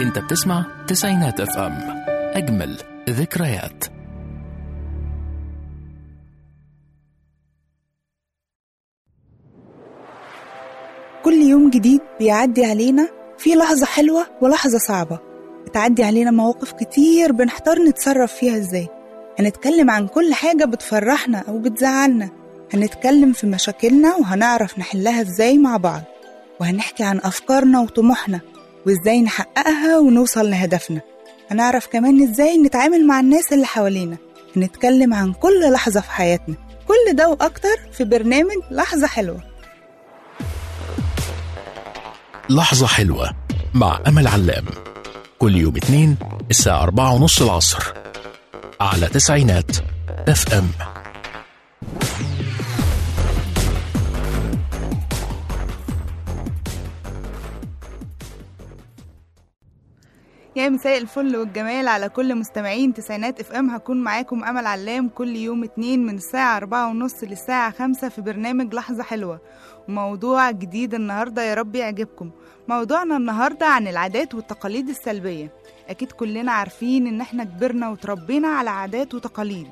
انت بتسمع تسعينات اف ام اجمل ذكريات كل يوم جديد بيعدي علينا في لحظة حلوة ولحظة صعبة بتعدي علينا مواقف كتير بنحتار نتصرف فيها ازاي هنتكلم عن كل حاجة بتفرحنا أو بتزعلنا هنتكلم في مشاكلنا وهنعرف نحلها ازاي مع بعض وهنحكي عن أفكارنا وطموحنا وازاي نحققها ونوصل لهدفنا هنعرف كمان ازاي نتعامل مع الناس اللي حوالينا هنتكلم عن كل لحظة في حياتنا كل ده وأكتر في برنامج لحظة حلوة لحظة حلوة مع أمل علام كل يوم اثنين الساعة أربعة ونص العصر على تسعينات اف ام يا مساء الفل والجمال على كل مستمعين تسعينات اف ام هكون معاكم امل علام كل يوم اتنين من الساعة أربعة ونص للساعة خمسة في برنامج لحظة حلوة وموضوع جديد النهاردة يا رب يعجبكم موضوعنا النهاردة عن العادات والتقاليد السلبية أكيد كلنا عارفين إن احنا كبرنا وتربينا على عادات وتقاليد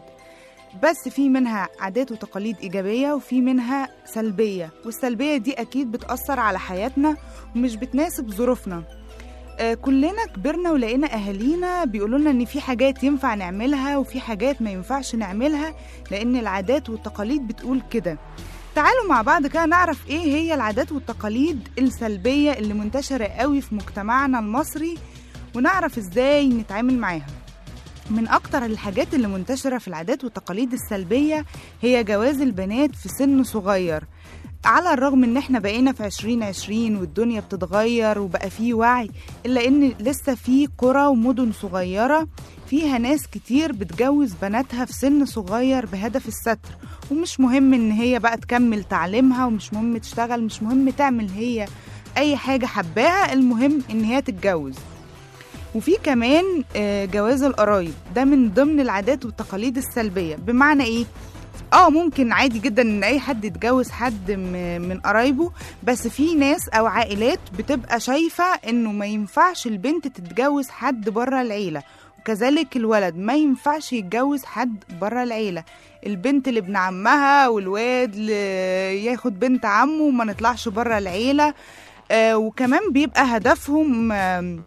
بس في منها عادات وتقاليد إيجابية وفي منها سلبية والسلبية دي أكيد بتأثر على حياتنا ومش بتناسب ظروفنا آه، كلنا كبرنا ولقينا اهالينا بيقولوا لنا ان في حاجات ينفع نعملها وفي حاجات ما ينفعش نعملها لان العادات والتقاليد بتقول كده تعالوا مع بعض كده نعرف ايه هي العادات والتقاليد السلبية اللي منتشرة قوي في مجتمعنا المصري ونعرف ازاي نتعامل معاها من أكتر الحاجات اللي منتشرة في العادات والتقاليد السلبية هي جواز البنات في سن صغير على الرغم ان احنا بقينا في عشرين عشرين والدنيا بتتغير وبقى فيه وعي الا ان لسه في قرى ومدن صغيرة فيها ناس كتير بتجوز بناتها في سن صغير بهدف الستر ومش مهم ان هي بقى تكمل تعليمها ومش مهم تشتغل مش مهم تعمل هي اي حاجة حباها المهم ان هي تتجوز وفي كمان آه، جواز القرايب ده من ضمن العادات والتقاليد السلبية بمعنى ايه اه ممكن عادي جدا ان اي حد يتجوز حد م- من قرايبه بس في ناس او عائلات بتبقى شايفة انه ما ينفعش البنت تتجوز حد بره العيلة وكذلك الولد ما ينفعش يتجوز حد بره العيلة البنت لابن عمها والواد ل- ياخد بنت عمه وما نطلعش بره العيلة آه وكمان بيبقى هدفهم آم،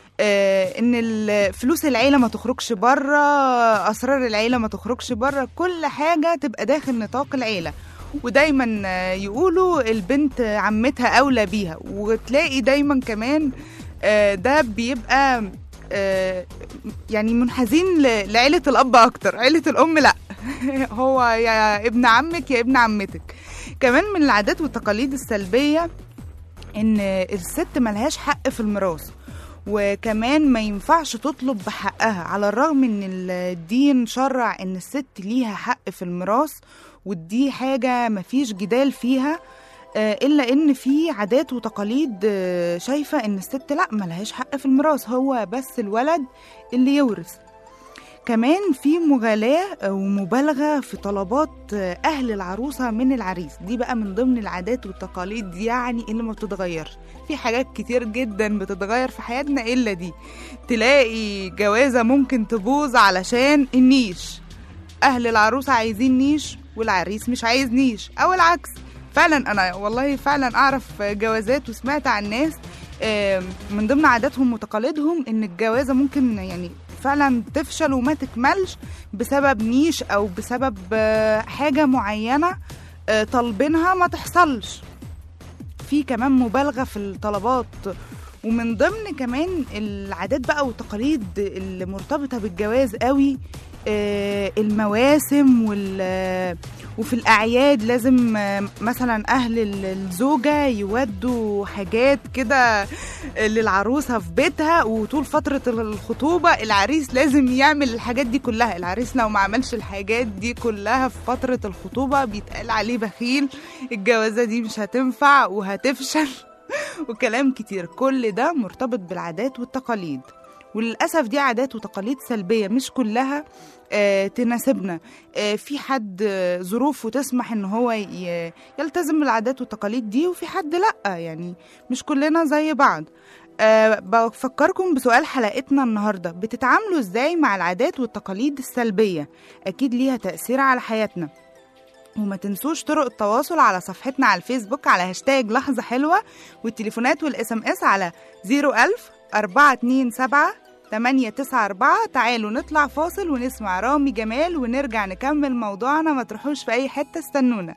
آه، ان ال- فلوس العيله ما تخرجش بره اسرار العيله ما تخرجش بره كل حاجه تبقى داخل نطاق العيله ودايما آه، يقولوا البنت عمتها اولى بيها وتلاقي دايما كمان آه، ده بيبقى آه، يعني منحازين ل- لعيله الاب اكتر عيله الام لا هو يا ابن عمك يا ابن عمتك كمان من العادات والتقاليد السلبيه ان الست ملهاش حق في الميراث وكمان ما ينفعش تطلب بحقها على الرغم ان الدين شرع ان الست ليها حق في الميراث ودي حاجة مفيش جدال فيها آه، إلا إن في عادات وتقاليد آه، شايفة إن الست لأ ملهاش حق في الميراث هو بس الولد اللي يورث كمان في مغالاة ومبالغة في طلبات أهل العروسة من العريس دي بقى من ضمن العادات والتقاليد يعني اللي ما بتتغيرش في حاجات كتير جدا بتتغير في حياتنا إلا دي تلاقي جوازة ممكن تبوظ علشان النيش أهل العروسة عايزين نيش والعريس مش عايز نيش أو العكس فعلا أنا والله فعلا أعرف جوازات وسمعت عن ناس آم، من ضمن عاداتهم وتقاليدهم ان الجوازه ممكن يعني فعلا تفشل وما تكملش بسبب نيش او بسبب آه، حاجه معينه آه، طالبينها ما تحصلش في كمان مبالغه في الطلبات ومن ضمن كمان العادات بقى والتقاليد اللي مرتبطه بالجواز قوي آه، المواسم وال وفي الأعياد لازم آه، مثلا أهل ال- الزوجة يودوا حاجات كده للعروسة في بيتها وطول فترة الخطوبة العريس لازم يعمل الحاجات دي كلها العريس لو ما عملش الحاجات دي كلها في فترة الخطوبة بيتقال عليه بخيل الجوازة دي مش هتنفع وهتفشل وكلام كتير كل ده مرتبط بالعادات والتقاليد وللأسف دي عادات وتقاليد سلبية مش كلها آه تناسبنا آه في حد آه، ظروفه تسمح ان هو ي- يلتزم بالعادات والتقاليد دي وفي حد لأ يعني مش كلنا زي بعض أه بفكركم بسؤال حلقتنا النهاردة بتتعاملوا ازاي مع العادات والتقاليد السلبية أكيد ليها تأثير على حياتنا وما تنسوش طرق التواصل على صفحتنا على الفيسبوك على هاشتاج لحظة حلوة والتليفونات والاس ام اس على 01000 427 894 تعالوا نطلع فاصل ونسمع رامي جمال ونرجع نكمل موضوعنا ما تروحوش في أي حتة استنونا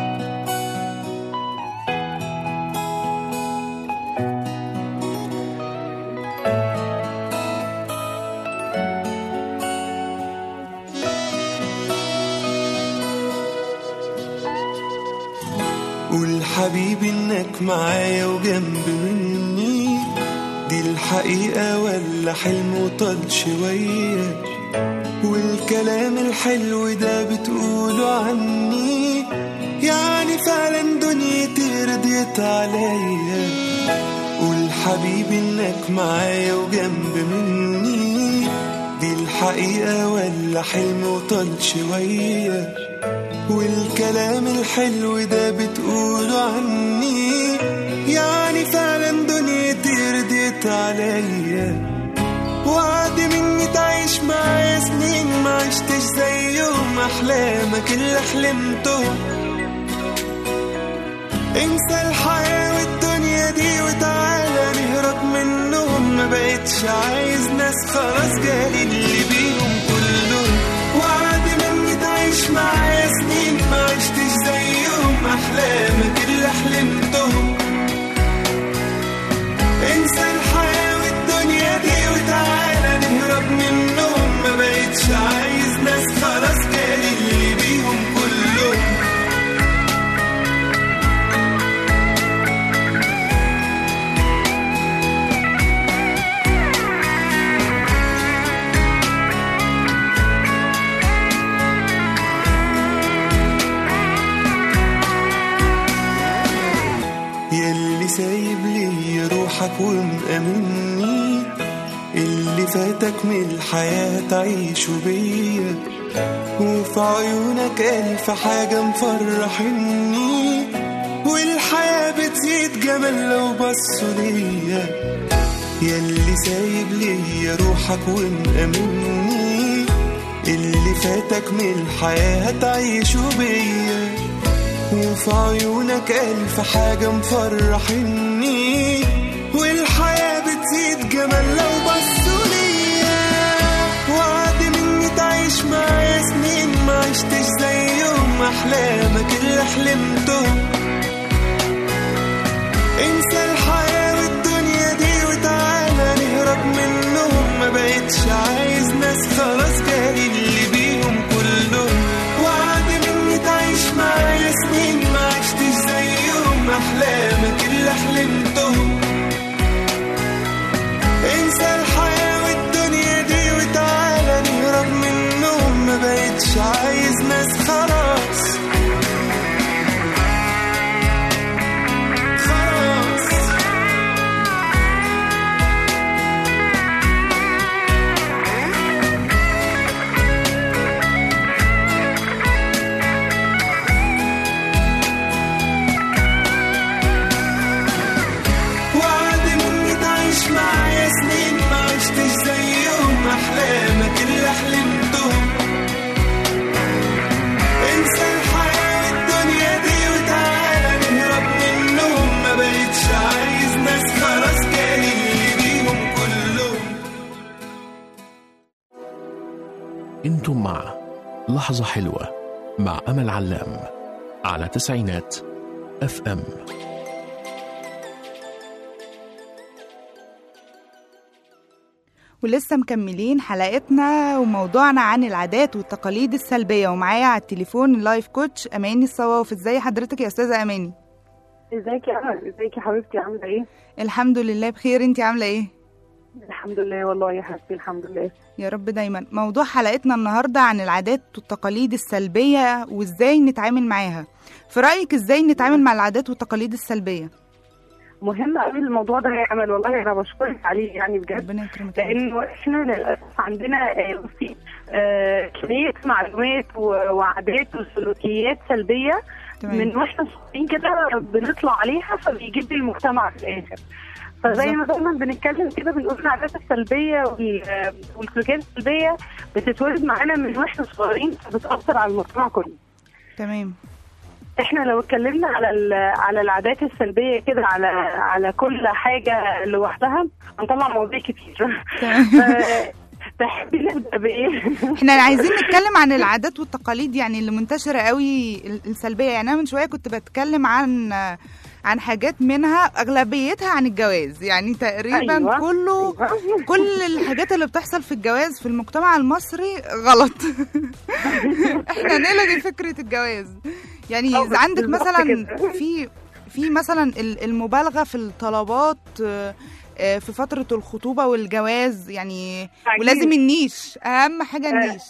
قول حبيبي انك معايا وجنب مني دي الحقيقة ولا حلم وطال شوية والكلام الحلو ده بتقوله عني يعني فعلا دنيتي رضيت عليا قول حبيبي انك معايا وجنب مني دي الحقيقة ولا حلم وطال شوية والكلام الحلو ده بتقوله عني يعني فعلا دنيتي رضيت عليا وعد مني تعيش معايا سنين ما عشتش زيهم احلامك اللي حلمتهم انسى الحياة والدنيا دي وتعالى نهرب منهم ما بقتش عايز ناس خلاص جالي اللي بيهم كلهم وعد مني تعيش معايا سنين ما عشتش زيهم احلامك اللي حلمتهم انسى الحياة والدنيا دي وتعالى نهرب منهم ما بقتش عايز ناس خلاص جالي اللي بيهم كلهم يلي سايب لي روحك ومأمني اللي فاتك من الحياة تعيشه بيا وفي عيونك ألف حاجة مفرحني والحياة بتزيد جمال لو بصوا ليا يلي سايب لي روحك ومأمني اللي فاتك من الحياة تعيشه بيا وفي عيونك ألف حاجة مفرحني والحياة بتزيد جمال لو بصوا ليا وعد مني تعيش معايا سنين ما عشتش زيهم أحلامك اللي حلمتهم انسى الحياة والدنيا دي وتعالى نهرب منهم ما بقتش عايز ناس خلاص جالي اللي بيهم كلهم وعد مني تعيش معايا سنين ما عشتش زيهم احلامك اللي حلمتهم انسى الحياة والدنيا دي وتعالى نهرب منهم ما بقتش عايز ناس خلاص خلاص وعد مني تعيش معايا سنين ما عشتش زيهم احلامك اللي حلمتهم انسى الحياة والدنيا دي وتعالى نهرب منهم ما بقتش عايز ناس خلاص جالي اللي بيهم كلهم انتم مع لحظة حلوة مع أمل علام على تسعينات اف ام ولسه مكملين حلقتنا وموضوعنا عن العادات والتقاليد السلبية ومعايا على التليفون اللايف كوتش أماني الصواف ازاي حضرتك يا أستاذة أماني ازيك يا امل ازيك يا حبيبتي عامله ايه الحمد لله بخير انتي عاملة ايه الحمد لله والله يا حبيبتي الحمد لله يا رب دايما موضوع حلقتنا النهاردة عن العادات والتقاليد السلبية وازاي نتعامل معاها في رأيك ازاي نتعامل مع العادات والتقاليد السلبية مهم قوي الموضوع ده يا امل والله انا بشكرك عليه يعني بجد ربنا يكرمك يا رب. لانه احنا للاسف عندنا آه، بصي آه، كميه معلومات و- وعادات وسلوكيات سلبيه تمام من واحنا صغيرين كده بنطلع عليها فبيجيب لي المجتمع في الاخر فزي ما دايما بنتكلم كده بنقول العادات السلبيه وال- والسلوكيات السلبيه بتتولد معانا من واحنا صغيرين فبتاثر على المجتمع كله تمام احنا لو اتكلمنا على ال- على العادات السلبيه كده على على كل حاجه لوحدها هنطلع مواضيع كتير تمام ف- تحبي نبدا بايه؟ احنا عايزين نتكلم عن العادات والتقاليد يعني اللي منتشرة قوي ال- السلبية يعني انا من شوية كنت بتكلم عن عن حاجات منها اغلبيتها عن الجواز يعني تقريبا أيوة. كله كل الحاجات اللي بتحصل في الجواز في المجتمع المصري غلط احنا نلغي فكرة الجواز يعني أه، بس عندك بالظبط مثلا كده. في في مثلا ال- المبالغة في الطلبات آه، آه، في فترة الخطوبة والجواز يعني عجيب. ولازم النيش اهم حاجة آه. النيش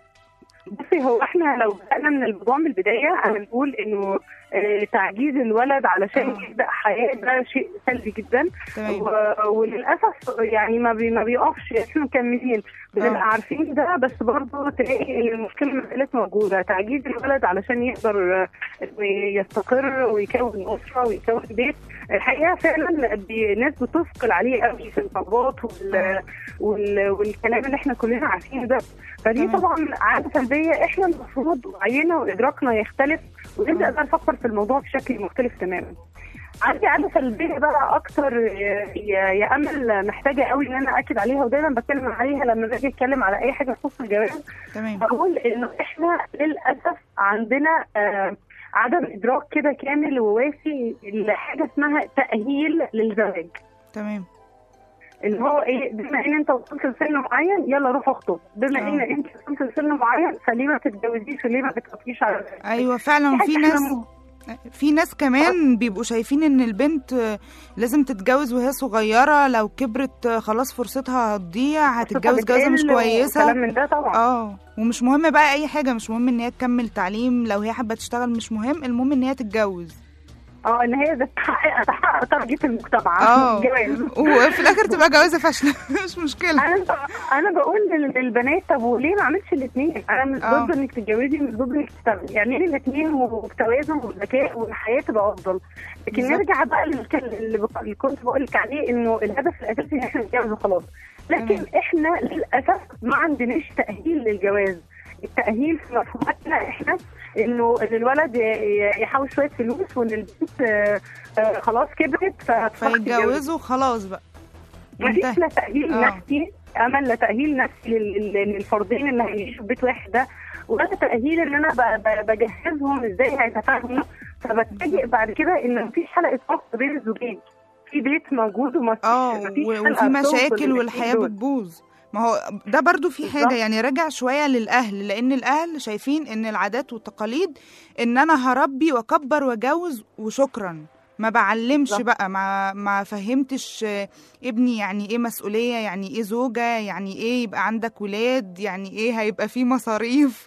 بصي هو احنا لو بدأنا من الموضوع من البداية هنقول انه آه، تعجيز الولد علشان آه. يبدأ حياة ده شيء سلبي جدا تمام و- وللأسف يعني ما بي ما بيقفش احنا مكملين بنبقى آه. عارفين ده بس برضه تلاقي ان المشكلة ما زالت موجودة تعجيز الولد علشان يقدر آه، إنه يستقر ويكون أسرة ويكون بيت الحقيقة فعلا بي- ناس بتثقل عليه قوي في الطلبات وال... وال... والكلام اللي احنا كلنا عارفينه ده فدي تمام. طبعا عادة سلبية احنا المفروض وعينا وادراكنا يختلف ونبدا بقى نفكر في الموضوع بشكل مختلف تماما. عندي عادة سلبية بقى أكتر يا- يا يا أمل محتاجة قوي إن أنا أكد عليها ودايما بتكلم عليها لما باجي أتكلم على أي حاجة تخص الجواز تمام بقول إنه إحنا للأسف عندنا آه، عدم إدراك كده كامل ووافي لحاجة اسمها تأهيل للزواج. تمام اللي هو ايه بما ان انت وصلت لسن معين يلا روح اخطب بما آه. ان انت وصلت لسن معين فليه ما تتجوزيش وليه ما تتوفيش على ايوه فعلا حاجة في إحنا ناس م- في ناس كمان بيبقوا شايفين ان البنت آه، لازم تتجوز وهي صغيرة لو كبرت آه، خلاص فرصتها هتضيع هتتجوز جوازة مش بتقل كويسة وكلام من ده طبعا اه ومش مهم بقى اي حاجة مش مهم ان هي تكمل تعليم لو هي حابة تشتغل مش مهم المهم ان هي تتجوز اه ان هي تحقق تحقق تارجت المجتمع اه الجواز وفي الاخر تبقى جوازة فاشلة مش مشكلة انا انا بقول لل- للبنات طب وليه ما عملتش الاثنين؟ انا مش آه. ضد انك تتجوزي مش ضد انك تشتغلي، يعني ايه الاثنين وبتوازن وذكاء والحياه تبقى افضل. لكن بالظبط. نرجع بقى للك- اللي بق- اللي كنت بقول لك عليه انه الهدف الاساسي ان احنا نتجوز وخلاص. لكن تمام. احنا للاسف ما عندناش تاهيل للجواز. التاهيل في مفهوماتنا احنا انه ان الولد ي- ي- يحوش شويه فلوس وان البنت آه، آه، خلاص كبرت فتفكر تتجوز. فيتجوزوا خلاص بقى مفيش انتهى. لا تأهيل آه. نفسي امل لا تأهيل نفسي لل- لل- للفردين اللي هيعيشوا في بيت واحد ده ولا تأهيل ان انا ب- ب- بجهزهم ازاي هيتفاهموا فبتفاجئ بعد كده ان مفيش حلقة وصل بين الزوجين في بيت موجود ومفيش اه مفيش و- حلقة وفي بتوصل مشاكل للاتنين والحياة دول. بتبوظ ما هو ده برضو في حاجة بالظبط. يعني راجع شوية للأهل لأن الأهل شايفين إن العادات والتقاليد إن أنا هربي وأكبر وأجوز وشكرا ما بعلمش بالظبط. بقى ما ما فهمتش آه، ابني يعني ايه مسؤولية يعني ايه زوجة يعني ايه يبقى عندك ولاد يعني ايه هيبقى في مصاريف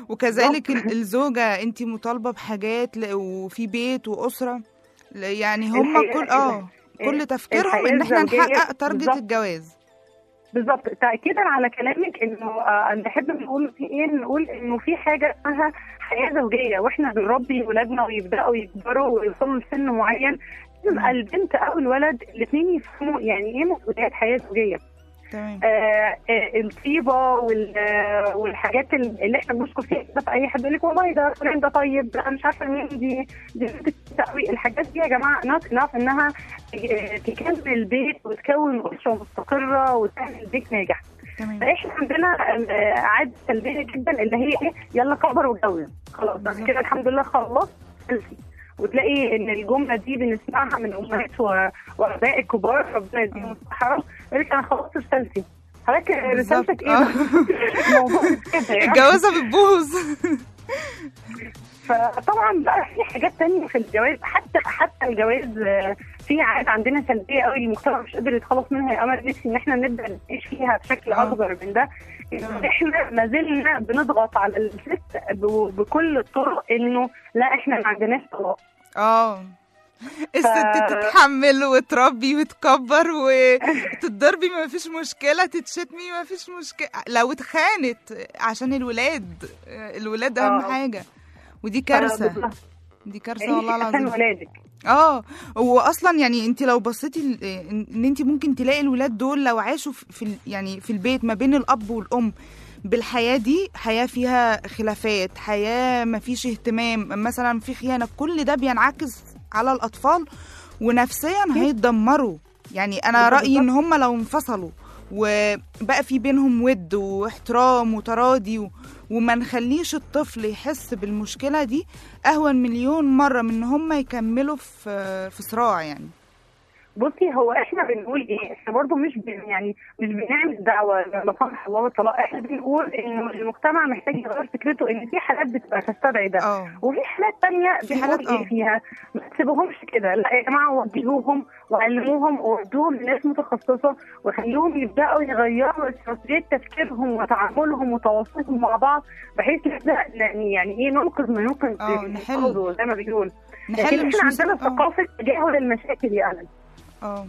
وكذلك بالظبط. ال- الزوجة انت مطالبة بحاجات ل- وفي بيت وأسرة ل- يعني هم الحياة- كل اه كل تفكيرهم الحياة ان احنا الزوجية نحقق تارجت بالظبط. الجواز بالظبط تاكيدا على كلامك انه آه نحب نقول في ايه نقول انه في حاجه اسمها حياه زوجيه واحنا بنربي ولادنا ويبداوا يكبروا ويوصلوا لسن معين يبقى البنت او الولد الاثنين يفهموا يعني ايه مسؤوليات حياه زوجيه تمام آه آه الطيبه وال- آه، والحاجات اللي احنا بنشكر فيها كده في اي حد يقول لك والله ده فلان ده طيب ده مش عارفه مين دي دي بنت كويسة قوي الحاجات دي يا جماعه ناس ناس انها آه، تكمل البيت وتكون اسره مستقره وتعمل بيت ناجح تمام فاحنا عندنا آه، عاده سلبيه جدا اللي هي ايه يلا كبر واتجوز خلاص بعد كده الحمد لله خلص سيلفي وتلاقي ان الجمله دي بنسمعها من امهات و- واباء الكبار ربنا يديهم الصحه يقول لك انا خلصت رسالتي حضرتك رسالتك ايه؟ آه. الموضوع مش كده يعني الجوازة بتبوظ فطبعا بقى في حاجات تانية في الجواز حتى حتى الجواز آه، في عادة عندنا سلبية قوي المجتمع مش قادر يتخلص منها يا امل نفسي ان احنا نبدا نعيش فيها بشكل آه. اكبر من ده تمام. احنا ما زلنا بنضغط على الست ب- بكل الطرق انه لا احنا ما عندناش طلاق اه الست تتحمل وتربي وتكبر وتتضربي ما فيش مشكلة تتشتمي ما فيش مشكلة لو اتخانت عشان الولاد الولاد أهم آه. حاجة ودي كارثة بالظبط. دي كارثه والله عيشي عشان العظيم ولادك اه هو اصلا يعني انت لو بصيتي ل- ان إن انت ممكن تلاقي الولاد دول لو عاشوا في في ال- يعني في البيت ما بين الاب والام بالحياه دي حياه فيها خلافات حياه ما فيش اهتمام مثلا في خيانه كل ده بينعكس على الاطفال ونفسيا هيتدمروا يعني انا بالظبط. رايي ان هم لو انفصلوا وبقى في بينهم ود واحترام وتراضي و... وما نخليش الطفل يحس بالمشكله دي اهون مليون مره من ان هم يكملوا في في صراع يعني بصي هو احنا بنقول ايه احنا برضو مش بن يعني مش بنعمل دعوه لا صالح الله والطلاق احنا بنقول انه المجتمع محتاج يغير فكرته ان في حالات بتبقى تستدعي ده اه وفي حالات تانية في حالات بنقول اه. ايه فيها ما تسيبوهمش كده لا يا جماعه وجهوهم وعلموهم وودوهم لناس متخصصه وخلوهم يبداوا يغيروا استراتيجيه تفكيرهم وتعاملهم وتواصلهم مع بعض بحيث نبدا يعني يعني ايه ننقذ ما يمكن اه، من نحل. الفوضى زي ما بيقول نحل لكن مش احنا مصيبة. عندنا اه ثقافه تجاهل المشاكل يا امل اه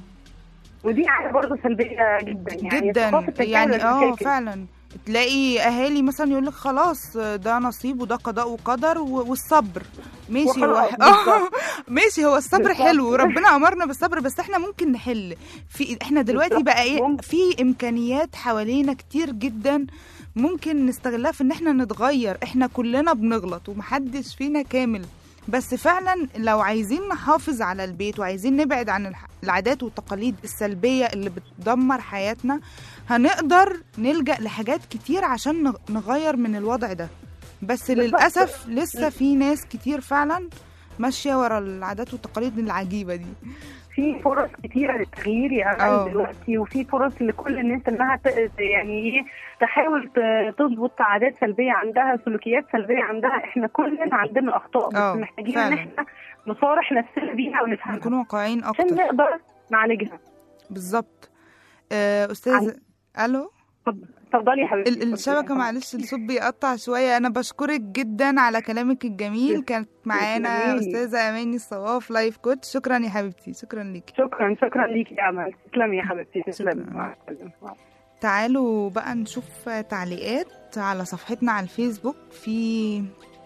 ودي حاجه برضه سلبيه جدا يعني جدا ثقافة تجاهل يعني اه المشاكل. فعلا تلاقي اهالي مثلا يقول لك خلاص ده نصيب وده قضاء وقدر و- والصبر ماشي هو وخلاص، اه بالظبط. ماشي هو الصبر بالظبط. حلو ربنا امرنا بالصبر بس احنا ممكن نحل في احنا دلوقتي بالظبط. بقى ايه ممكن. في امكانيات حوالينا كتير جدا ممكن نستغلها في ان احنا نتغير احنا كلنا بنغلط ومحدش فينا كامل بس فعلا لو عايزين نحافظ على البيت وعايزين نبعد عن الح- العادات والتقاليد السلبية اللي بتدمر حياتنا هنقدر نلجأ لحاجات كتير عشان نغ- نغير من الوضع ده بس للأسف لسه في ناس كتير فعلا ماشية ورا العادات والتقاليد العجيبة دي في فرص كتيره للتغيير يا اه. امل دلوقتي وفي فرص لكل الناس انها ت- يعني ايه تحاول ت- تظبط عادات سلبيه عندها سلوكيات سلبيه عندها احنا كلنا عندنا اخطاء اه، بس محتاجين ان فعلا. احنا نصارح نفسنا بيها نكون ونفهمها واقعيين عشان أكتر نقدر نعالجها بالظبط آه، أستاذ ألو اتفضلي يا حبيبتي ال- اتفضلي. الشبكة معلش الصوت بيقطع شوية أنا بشكرك جدا على كلامك الجميل كانت معانا تسلميلي. أستاذة أماني الصواف لايف كوتش شكرا يا حبيبتي شكرا ليكي شكرا شكرا ليكي يا امل تسلمي يا حبيبتي تسلمي شكراً. مع السلامه تعالوا بقى نشوف تعليقات على صفحتنا على الفيسبوك في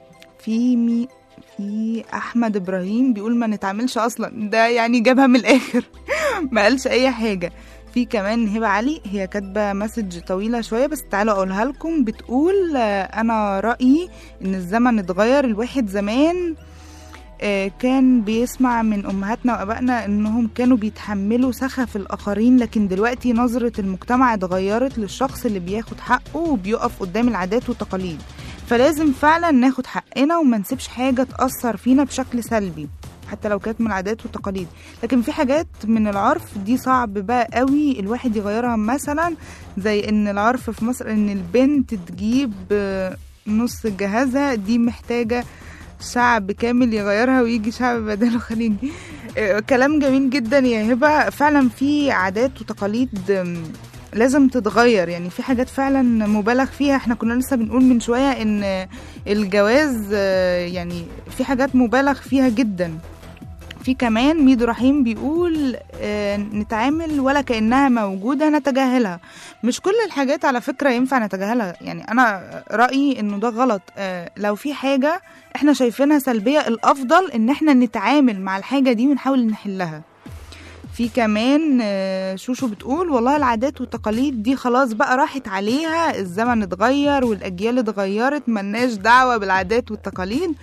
في مي في احمد ابراهيم بيقول ما نتعاملش اصلا ده يعني جابها من الاخر ما قالش اي حاجه في كمان هبه علي هي كاتبه مسج طويله شويه بس تعالوا اقولها لكم بتقول آه، انا رايي ان الزمن اتغير الواحد زمان آه، كان بيسمع من امهاتنا وابائنا انهم كانوا بيتحملوا سخف الاخرين لكن دلوقتي نظره المجتمع اتغيرت للشخص اللي بياخد حقه وبيقف قدام العادات والتقاليد فلازم فعلا ناخد حقنا وما نسيبش حاجه تاثر فينا بشكل سلبي حتى لو كانت من العادات والتقاليد لكن في حاجات من العرف دي صعب بقى قوي الواحد يغيرها مثلا زي ان العرف في مصر ان البنت تجيب آه، نص جهازها دي محتاجه شعب كامل يغيرها ويجي شعب بداله خليجي آه، كلام جميل جدا يا هبه فعلا في عادات وتقاليد آم، لازم تتغير يعني في حاجات فعلا مبالغ فيها احنا كنا لسه بنقول من شويه ان الجواز آه، يعني في حاجات مبالغ فيها جدا في كمان ميدو رحيم بيقول آه، نتعامل ولا كأنها موجودة نتجاهلها مش كل الحاجات على فكرة ينفع نتجاهلها يعني أنا رأيي إنه ده غلط آه، لو في حاجة احنا شايفينها سلبية الأفضل إن احنا نتعامل مع الحاجة دي ونحاول نحلها في كمان آه، شوشو بتقول والله العادات والتقاليد دي خلاص بقى راحت عليها الزمن اتغير والأجيال اتغيرت ملناش دعوة بالعادات والتقاليد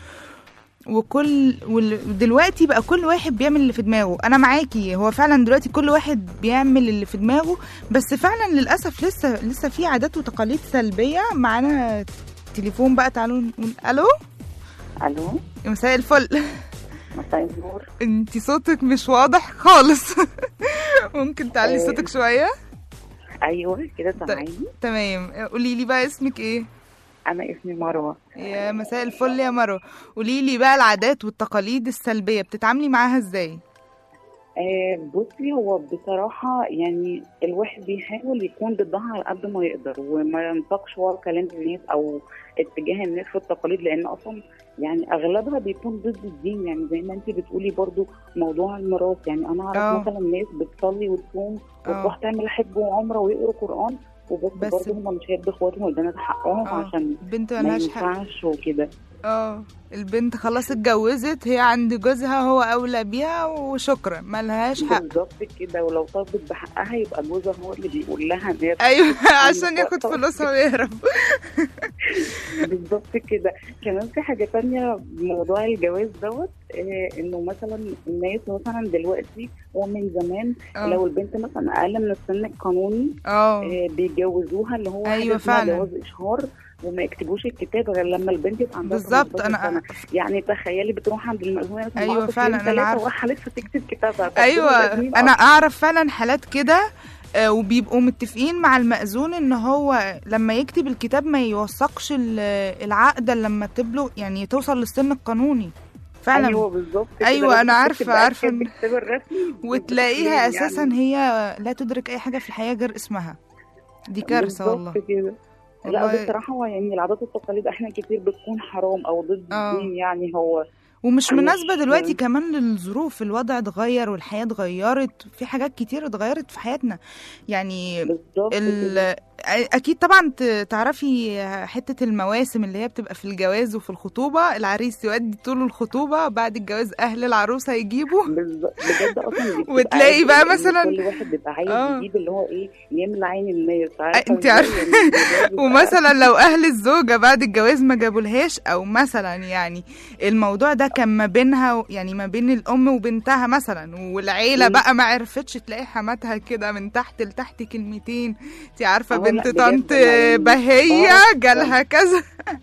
وكل ودلوقتي بقى كل واحد بيعمل اللي في دماغه انا معاكي هو فعلا دلوقتي كل واحد بيعمل اللي في دماغه بس فعلا للاسف لسه لسه في عادات وتقاليد سلبيه معانا تليفون بقى تعالوا نقول الو الو مساء الفل مساء النور انتي صوتك مش واضح خالص ممكن تعلي آه. صوتك شويه ايوه كده سامعيني تمام قولي لي بقى اسمك ايه انا اسمي مروه يا مساء الفل يا مروه قولي لي بقى العادات والتقاليد السلبيه بتتعاملي معاها ازاي آه بصي هو بصراحه يعني الواحد بيحاول يكون ضدها على قد ما يقدر وما ينطقش ورا كلام الناس او اتجاه الناس في التقاليد لان اصلا يعني اغلبها بيكون ضد الدين يعني زي ما انت بتقولي برضو موضوع الميراث يعني انا اعرف آه. مثلا ناس بتصلي وتصوم آه. وتروح تعمل حج وعمره ويقروا قران وبس بس- برضه هم مش هيدوا اخواتهم والبنات حقهم آه. عشان بنت ما ملهاش حق ينفعش وكده اه البنت خلاص اتجوزت هي عند جوزها هو اولى بيها وشكرا ملهاش حق بالظبط كده ولو طلبت بحقها يبقى جوزها هو اللي بيقول لها ان هي ايوه عشان ياخد فلوسها ويهرب بالظبط كده كمان في حاجه تانية موضوع الجواز دوت آه انه مثلا الناس مثلا دلوقتي ومن زمان اه. لو البنت مثلا اقل من السن القانوني اه آه بيتجوزوها اللي هو أيوة حاجة اسمها فعلا. جواز اشهار وما يكتبوش الكتاب غير لما البنت يبقى عندها بالظبط 18 انا سنة. يعني تخيلي بتروح عند المأذون مثلا أيوة معاها فعلا، طفلين أنا تلاتة عارفة. ورايحة لسه تكتب كتابها طب ايوه دول لازمين انا أصلاً. اعرف فعلا حالات كده آه، وبيبقوا متفقين مع المأذون ان هو لما يكتب الكتاب ما يوثقش ال- العقد إلا لما تبلغ يعني توصل للسن القانوني فعلا ايوه بالظبط كده. أيوة، لازم أنا عارفة- تبقى عارفة كاتب إن- الكتاب الرسمي وتلاقيها بالطفلين اساسا يعني. هي لا تدرك اي حاجه في الحياه غير اسمها دي كارثه والله بالظبط كده لا والله. بصراحة هو يعني العادات والتقاليد احنا كتير بتكون حرام او ضد اه. الدين يعني هو ومش مش- مناسبة دلوقتي كمان للظروف الوضع اتغير والحياة اتغيرت في حاجات كتير اتغيرت في حياتنا يعني بالظبط كده. ال... اكيد طبعا ت- تعرفي حتة المواسم اللي هي بتبقى في الجواز وفي الخطوبة العريس يودي طول الخطوبة بعد الجواز اهل العروسة يجيبوا بالظبط بجد اصلا دي بتبقى وتلاقي عادة بقى إن مثلا- كل واحد بيبقى عايز اه. يجيب اللي هو ايه يملى عين الناس عارفة انت إزاي؟ عارفة. يعني الجواز بيبقى- ومثلا لو اهل الزوجة بعد الجواز ما جابولهاش او مثلا يعني الموضوع ده كان ما بينها و- يعني ما بين الام وبنتها مثلا والعيلة مم. بقى ما عرفتش تلاقي حماتها كده من تحت لتحت كلمتين انت عارفة اه، بنت لا، بجد طنط أنا يعني بهية بعرف- جالها كذا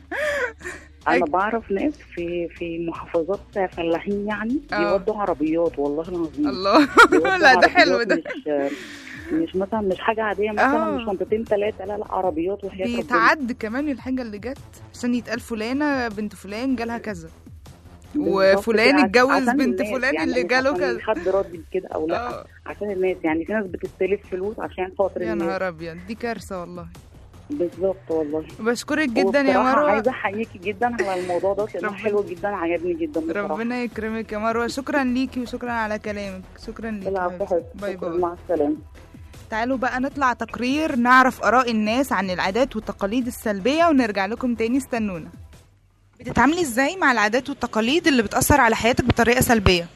انا أك- بعرف ناس في في محافظات فلاحين يعني اه. بيودوا عربيات والله العظيم الله بيودوا لا ده عربيات حلو ده مش مش مثلا مش حاجة عادية مثلا اه. مش شنطتين ثلاثة لا لا عربيات وحياة ربنا بيتعد كمان الحاجة اللي جت عشان يتقال فلانة بنت فلان جالها كذا بالظبط وفلان كده، اتجوز عشان بنت الناس، فلان يعني اللي مش جاله عشان كذا حد راضي بكده او لا اه عشان الناس يعني في ناس بتستلف فلوس عشان خاطر يا الناس نهار ابيض دي كارثة والله بالظبط والله بشكرك جدا يا وبصراحة مروة عايزة احييكي جدا على الموضوع ده لانه ربنا- حلو جدا عجبني جدا بصراحة ربنا يكرمك يا مروة شكرا ليكي وشكرا على كلامك شكرا ليكي العفو حبيبتي. حبيبتي. باي شكراً، باي مع السلامة تعالوا بقى نطلع تقرير نعرف آراء الناس عن العادات والتقاليد السلبية ونرجع لكم تاني استنونا بتتعاملي ازاي مع العادات والتقاليد اللي بتأثر على حياتك بطريقة سلبية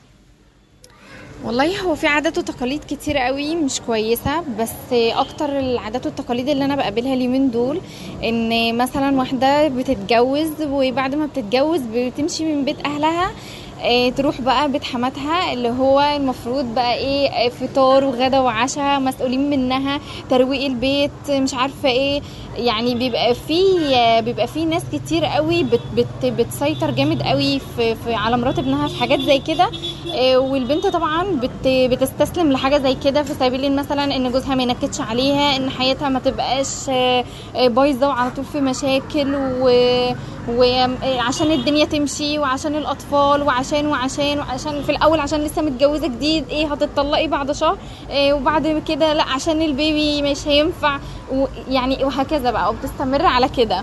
والله هو في عادات وتقاليد كتير قوي مش كويسة بس اكتر العادات والتقاليد اللي انا بقابلها اليومين دول ان مثلا واحدة بتتجوز وبعد ما بتتجوز بتمشي من بيت اهلها آه، تروح بقى بيت حماتها اللي هو المفروض بقى ايه آه، فطار وغدا وعشاء مسؤولين منها ترويق البيت مش عارفه ايه يعني بيبقى في آه، بيبقى في ناس كتير قوي بت بت بتسيطر جامد قوي في, في على مرات ابنها في حاجات زي كده آه، والبنت طبعا بت بتستسلم لحاجه زي كده في سبيل مثلا ان جوزها ما ينكدش عليها ان حياتها ما تبقاش آه، آه، بايظه وعلى طول في مشاكل و- وعشان الدنيا تمشي وعشان الاطفال وعشان وعشان وعشان في الاول عشان لسه متجوزه جديد ايه هتطلقي بعد شهر إيه وبعد كده لا عشان البيبي مش هينفع ويعني وهكذا بقى وبتستمر على كده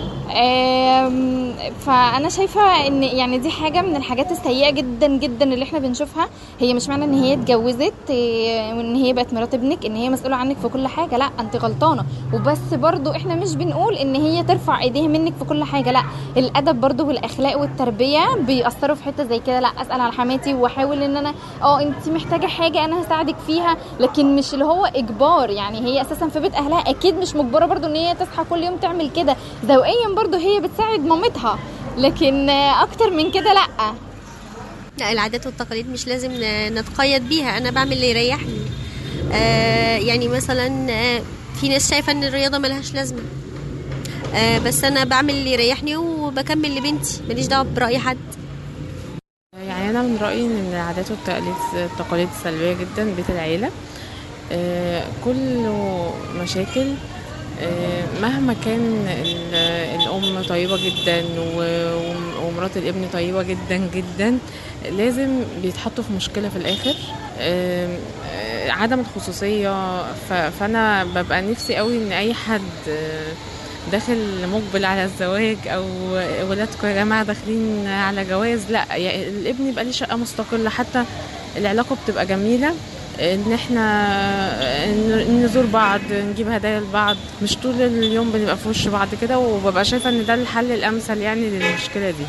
آم، فانا شايفه ان يعني دي حاجه من الحاجات السيئه جدا جدا اللي احنا بنشوفها هي مش معنى ان هي اتجوزت إيه، وان هي بقت مرات ابنك ان هي مسؤوله عنك في كل حاجه لا انت غلطانه وبس برضو احنا مش بنقول ان هي ترفع ايديها منك في كل حاجه لا الادب برضو والاخلاق والتربيه بيأثروا في حته زي كده لا اسال على حماتي واحاول ان انا اه انت محتاجه حاجه انا هساعدك فيها لكن مش اللي هو اجبار يعني هي اساسا في بيت اهلها اكيد مش مجبره برضو ان هي تصحى كل يوم تعمل كده ذوقيا برضو هي بتساعد مامتها لكن آه، اكتر من كده لا لا العادات والتقاليد مش لازم ن- نتقيد بيها انا بعمل اللي يريحني آه يعني مثلا آه في ناس شايفه ان الرياضه ملهاش لازمه آه بس انا بعمل اللي يريحني وبكمل لبنتي ماليش دعوه براي حد يعني أنا من رأيي إن العادات والتقاليد التقاليد سلبية جدا بيت العيلة آه، كله مشاكل آه، مهما كان ال- الأم طيبة جدا و- وم- ومرات الابن طيبة جدا جدا لازم بيتحطوا في مشكلة في الآخر آم، آه، عدم الخصوصية ف- فأنا ببقى نفسي قوي إن أي حد آه، داخل مقبل على الزواج او ولادكم يا جماعه داخلين على جواز لا يعني الابن يبقى ليه شقه مستقله حتى العلاقه بتبقى جميله ان احنا ن- نزور بعض نجيب هدايا لبعض مش طول اليوم بنبقى في وش بعض كده وببقى شايفه ان ده الحل الامثل يعني للمشكله دي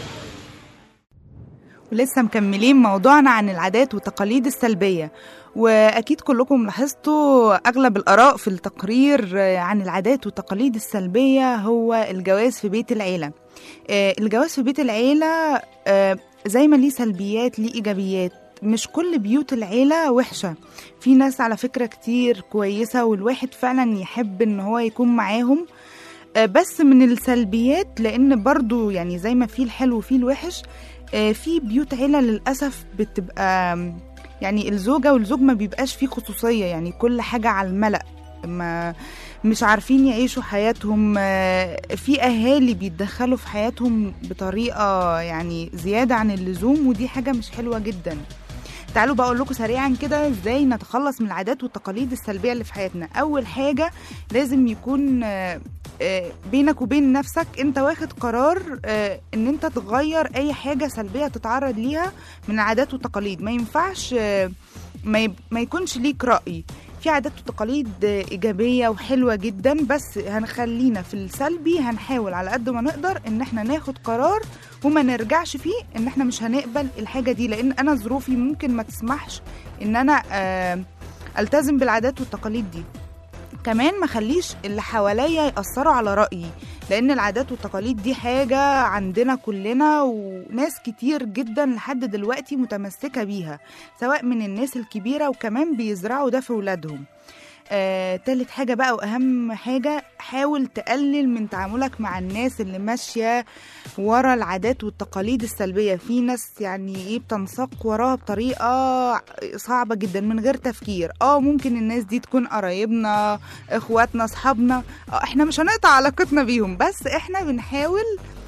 ولسه مكملين موضوعنا عن العادات والتقاليد السلبية وأكيد كلكم لاحظتوا أغلب الآراء في التقرير عن العادات والتقاليد السلبية هو الجواز في بيت العيلة آه، الجواز في بيت العيلة آه، زي ما ليه سلبيات ليه إيجابيات مش كل بيوت العيلة وحشة في ناس على فكرة كتير كويسة والواحد فعلا يحب ان هو يكون معاهم آه، بس من السلبيات لان برضو يعني زي ما في الحلو وفي الوحش آه، في بيوت عيلة للأسف بتبقى آم، يعني الزوجة والزوج ما بيبقاش فيه خصوصية يعني كل حاجة على الملأ ما مش عارفين يعيشوا حياتهم آه، في أهالي بيتدخلوا في حياتهم بطريقة يعني زيادة عن اللزوم ودي حاجة مش حلوة جدا تعالوا بقى اقول لكم سريعا كده ازاي نتخلص من العادات والتقاليد السلبيه اللي في حياتنا اول حاجه لازم يكون آه، آه، بينك وبين نفسك انت واخد قرار آه، ان انت تغير اي حاجه سلبيه تتعرض ليها من العادات والتقاليد ما ينفعش آه، ما, يب... ما يكونش ليك راي في عادات وتقاليد آه، ايجابيه وحلوه جدا بس هنخلينا في السلبي هنحاول على قد ما نقدر ان احنا ناخد قرار وما نرجعش فيه ان احنا مش هنقبل الحاجه دي لان انا ظروفي ممكن ما تسمحش ان انا آه، التزم بالعادات والتقاليد دي كمان ما خليش اللي حواليا يأثروا على رأيي لأن العادات والتقاليد دي حاجة عندنا كلنا وناس كتير جدا لحد دلوقتي متمسكة بيها سواء من الناس الكبيرة وكمان بيزرعوا ده في ولادهم آه، تالت حاجة بقى وأهم حاجة حاول تقلل من تعاملك مع الناس اللي ماشية ورا العادات والتقاليد السلبية في ناس يعني ايه بتنساق وراها بطريقة صعبة جدا من غير تفكير اه ممكن الناس دي تكون قرايبنا اخواتنا اصحابنا اه احنا مش هنقطع علاقتنا بيهم بس احنا بنحاول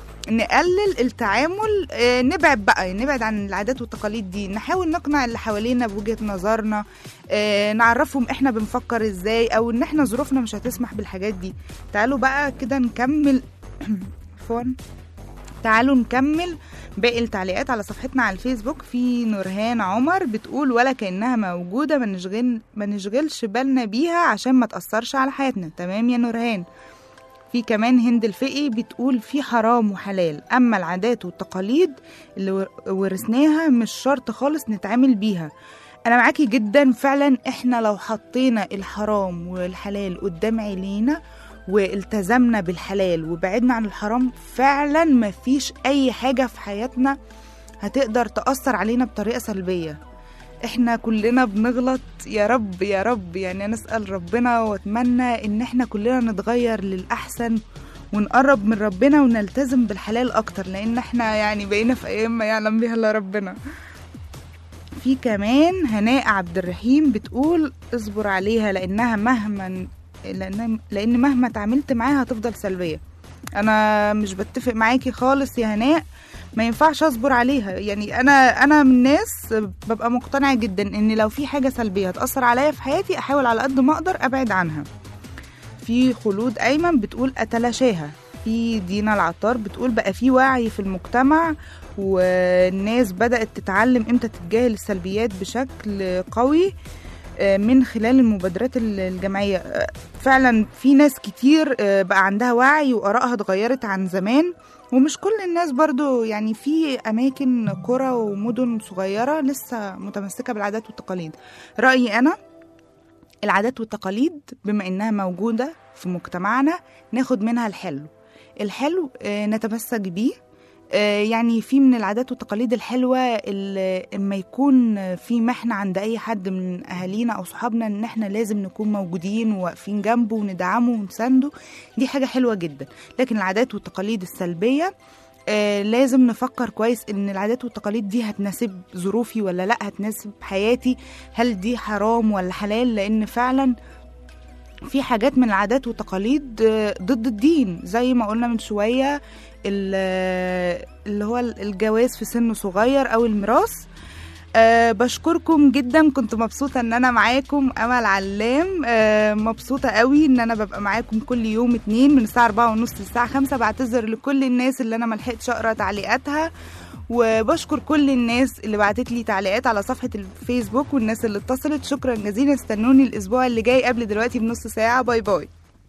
نقلل التعامل آه، نبعد بقى نبعد عن العادات والتقاليد دي نحاول نقنع اللي حوالينا بوجهة نظرنا آه، نعرفهم احنا بنفكر ازاي او ان احنا ظروفنا مش هتسمح بالحاجات دي تعالوا بقى كده نكمل عفوا تعالوا نكمل باقي التعليقات على صفحتنا على الفيسبوك في نورهان عمر بتقول ولا كأنها موجودة ما نشغل ما نشغلش بالنا بيها عشان ما تأثرش على حياتنا تمام يا نورهان في كمان هند الفقي بتقول في حرام وحلال أما العادات والتقاليد اللي ور- ورثناها مش شرط خالص نتعامل بيها أنا معاكي جدا فعلا إحنا لو حطينا الحرام والحلال قدام عينينا والتزمنا بالحلال وبعدنا عن الحرام فعلا مفيش أي حاجة في حياتنا هتقدر تأثر علينا بطريقة سلبية احنا كلنا بنغلط يا رب يا رب يعني انا اسال ربنا واتمنى ان احنا كلنا نتغير للاحسن ونقرب من ربنا ونلتزم بالحلال اكتر لان احنا يعني بقينا في ايام ما يعلم بها الا ربنا في كمان هناء عبد الرحيم بتقول اصبر عليها لانها مهما لان لان مهما اتعاملت معاها هتفضل سلبيه انا مش بتفق معاكي خالص يا هناء ما ينفعش اصبر عليها يعني انا انا من الناس ببقى مقتنعه جدا ان لو في حاجه سلبيه هتاثر عليا في حياتي احاول على قد ما اقدر ابعد عنها في خلود ايمن بتقول اتلاشاها في دينا العطار بتقول بقى في وعي في المجتمع والناس بدأت تتعلم امتى تتجاهل السلبيات بشكل قوي آه، من خلال المبادرات ال- الجمعية آه، فعلا في ناس كتير آه، بقى عندها وعي وآرائها اتغيرت عن زمان ومش كل الناس برضو يعني في أماكن قرى ومدن صغيرة لسه متمسكة بالعادات والتقاليد رأيي أنا العادات والتقاليد بما إنها موجودة في مجتمعنا ناخد منها الحلو الحلو آه، نتمسك بيه آه، يعني في من العادات والتقاليد الحلوة اللي اما يكون في محنة عند أي حد من أهالينا أو صحابنا إن إحنا لازم نكون موجودين وواقفين جنبه وندعمه ونسنده دي حاجة حلوة جدا لكن العادات والتقاليد السلبية آه لازم نفكر كويس ان العادات والتقاليد دي هتناسب ظروفي ولا لا هتناسب حياتي هل دي حرام ولا حلال لان فعلا في حاجات من العادات والتقاليد آه، ضد الدين زي ما قلنا من شوية ال- اللي هو الجواز في سن صغير او الميراث أه بشكركم جدا كنت مبسوطة ان انا معاكم امل علام أه مبسوطة قوي ان انا ببقى معاكم كل يوم اتنين من الساعة اربعة ونص للساعة خمسة بعتذر لكل الناس اللي انا ملحقتش اقرا تعليقاتها وبشكر كل الناس اللي بعتت لي تعليقات على صفحة الفيسبوك والناس اللي اتصلت شكرا جزيلا استنوني الأسبوع اللي جاي قبل دلوقتي بنص ساعة باي باي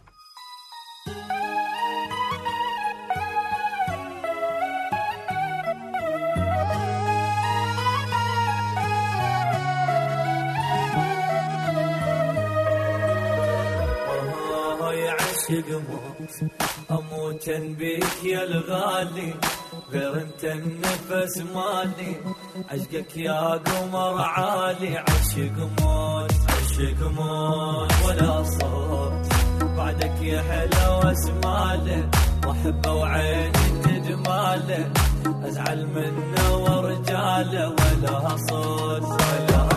هاي عشق موت اموت بيك يا الغالي غير انت النفس مالي عشقك يا قمر عالي عشق موت عشق موت ولا صوت بعدك يا حلا واسماله واحبه وعيني تجماله ازعل منه ورجاله ولا صوت ولا